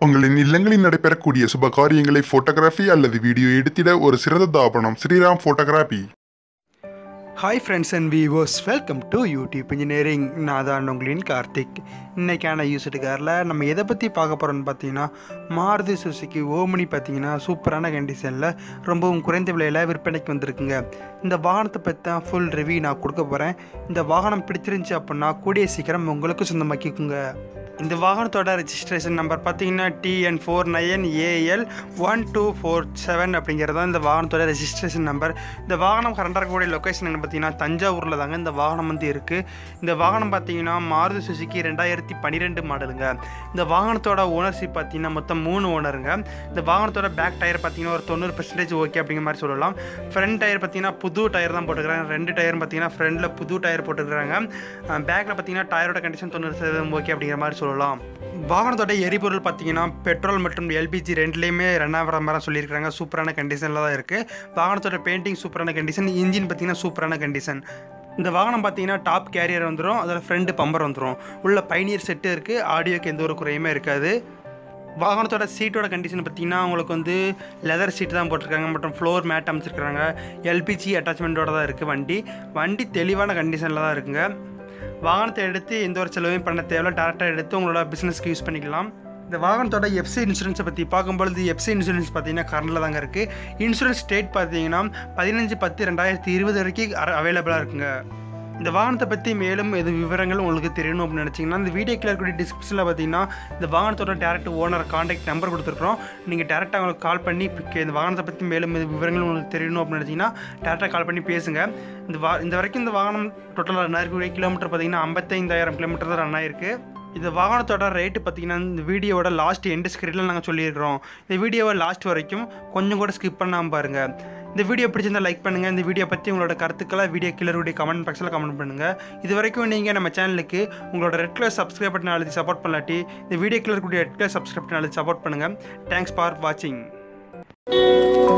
உங்களின் இல்லங்களில் நடைபெறக்கூடிய சுப காரியங்களை போட்டோகிராஃபி அல்லது வீடியோ எடுத்திட ஒரு சிறந்த தாபனம் Sriram photography hi friends and viewers welcome to YouTube engineering நான் தான் உங்களின் கார்த்திக் இன்றைக்கான யூஸ்டு காரில் நம்ம எதை பற்றி பார்க்க போகிறோம்னு பார்த்தீங்கன்னா மாருதி சுசுக்கி ஓமினி பார்த்தீங்கன்னா சூப்பரான கண்டிஷனில் ரொம்பவும் குறைந்த விலையில் விற்பனைக்கு வந்திருக்குங்க இந்த வாகனத்தை பற்றி தான் ஃபுல் ரிவ்யூ நான் கொடுக்க போகிறேன் இந்த வாகனம் பிடிச்சிருந்துச்சி அப்படின்னா கூடிய சீக்கிரம் உங்களுக்கு சொந்தமாக்கிக்குங்க இந்த வாகனத்தோட ரெஜிஸ்ட்ரேஷன் நம்பர் பார்த்தீங்கன்னா TN four nine AL one two four seven அப்படிங்கிறது தான் இந்த வாகனத்தோட ரெஜிஸ்ட்ரேஷன் நம்பர் இந்த வாகனம் கரண்டாக இருக்கக்கூடிய லொக்கேஷன் என்ன பார்த்தீங்கன்னா தஞ்சாவூரில் தாங்க இந்த வாகனம் வந்து இருக்குது இந்த வாகனம் பார்த்தீங்கன்னா மாருதி சுசுக்கி ரெண்டாயிரத்தி பன்னிரெண்டு மாடலுங்க இந்த வாகனத்தோட ஓனர்ஷிப் பார்த்தீங்கன்னா மொத்தம் மூணு ஓனருங்க இந்த வாகனத்தோட பேக் டயர் பார்த்தீங்கன்னா ஒரு தொண்ணூறு பர்சன்டேஜ் ஓகே அப்படிங்கிற மாதிரி சொல்லலாம் ஃப்ரண்ட் டயர் பார்த்தீங்கன்னா புது டயர் தான் போட்டுக்கிறாங்க ரெண்டு டயர் பார்த்தீங்கன்னா ஃப்ரண்டில் புது டயர் போட்டுக்கிறாங்க பேக்கில் பார்த்தீங்கன்னா டயரோட கண்டிஷன் தொண்ணூறு சதவீதம் ஓகே அப்படிங்கிற மாதிரி சொல்லலாம் வாகனத்தோட எரிபொருள் பார்த்தீங்கன்னா பெட்ரோல் மற்றும் எல்பிஜி ரெண்டுலேயுமே ரன் ஆகிற மாதிரி சொல்லியிருக்காங்க சூப்பரான கண்டிஷனில் தான் இருக்குது வாகனத்தோட பெயிண்டிங் சூப்பரான கண்டிஷன் இன்ஜின் பார்த்தீங்கன்னா சூப்பரான கண்டிஷன் இந்த வாகனம் பார்த்தீங்கன்னா டாப் கேரியர் வந்துடும் அதில் ஃப்ரண்ட் பம்பர் வந்துடும் உள்ள பைனியர் செட்டு இருக்குது ஆடியோக்கு எந்த ஒரு குறையுமே இருக்காது வாகனத்தோட சீட்டோட கண்டிஷன் பார்த்தீங்கன்னா உங்களுக்கு வந்து லெதர் சீட் தான் போட்டிருக்காங்க மற்றும் ஃப்ளோர் மேட் அமைச்சிருக்காங்க எல்பிஜி அட்டாச்மெண்ட்டோட தான் இருக்குது வண்டி வண்டி தெளிவான கண்டிஷனில் தான் இருக்குங்க வாகனத்தை எடுத்து எந்த ஒரு செலவையும் பண்ண தேவையில்ல டேரெக்டாக எடுத்து உங்களோட பிஸ்னஸ்க்கு யூஸ் பண்ணிக்கலாம் இந்த வாகனத்தோட எஃப்சி இன்சூரன்ஸை பற்றி பார்க்கும்பொழுது எஃப்சி இன்சூரன்ஸ் பார்த்தீங்கன்னா கரண்டில் தாங்க இருக்குது இன்சூரன்ஸ் டேட் பார்த்தீங்கன்னா பதினஞ்சு பத்து ரெண்டாயிரத்தி இருபது வரைக்கும் அவைலபிளாக இருக்குங்க இந்த வாகனத்தை பற்றி மேலும் எது விவரங்கள் உங்களுக்கு தெரியணும் அப்படின்னு நினச்சிங்கன்னா இந்த வீடியோ கீழே இருக்கக்கூடிய டிஸ்கிரிப்ஷனில் பார்த்தீங்கன்னா இந்த வாகனத்தோட டேரக்ட் ஓனர் காண்டாக்ட் நம்பர் கொடுத்துருக்குறோம் நீங்கள் டேரெக்டாக அவங்களுக்கு கால் பண்ணி இந்த வாகனத்தை பற்றி மேலும் எது விவரங்கள் உங்களுக்கு தெரியணும் அப்படின்னு நினச்சிங்கன்னா டேரெக்டாக கால் பண்ணி பேசுங்க இந்த வா இந்த வரைக்கும் இந்த வாகனம் டோட்டலாக ரன் ஆயிருக்கூடிய கிலோமீட்டர் பார்த்தீங்கன்னா ஐம்பத்தைந்தாயிரம் கிலோமீட்டர் தான் ரன் ஆயிருக்கு இந்த வாகனத்தோட ரேட்டு பார்த்தீங்கன்னா இந்த வீடியோவோட லாஸ்ட் எண்டு ஸ்க்ரீனில் நாங்கள் சொல்லியிருக்கிறோம் இந்த வீடியோவை லாஸ்ட் வரைக்கும் கொஞ்சம் கூட ஸ்கிப் பண்ணாமல் பாருங்கள் இந்த வீடியோ பிடிச்சிருந்தா லைக் பண்ணுங்கள் இந்த வீடியோ பற்றி உங்களோட கருத்துக்களை வீடியோ கீழே கமெண்ட் பாக்ஸில் கமெண்ட் பண்ணுங்கள் இது வரைக்கும் நீங்கள் நம்ம சேனலுக்கு உங்களோட ரெட் கலர் சப்ஸ்கிரைப் பட்டன் அழுத்தி சப்போர்ட் பண்ணலாட்டி இந்த வீடியோ கீழே இருக்கக்கூடிய ரெட் கலர் சப்ஸ்கிரைப் பட்டன் அழுத்தி சப்போர்ட் பண்ணுங்கள் தேங்க்ஸ் ஃபார் வாட்சிங்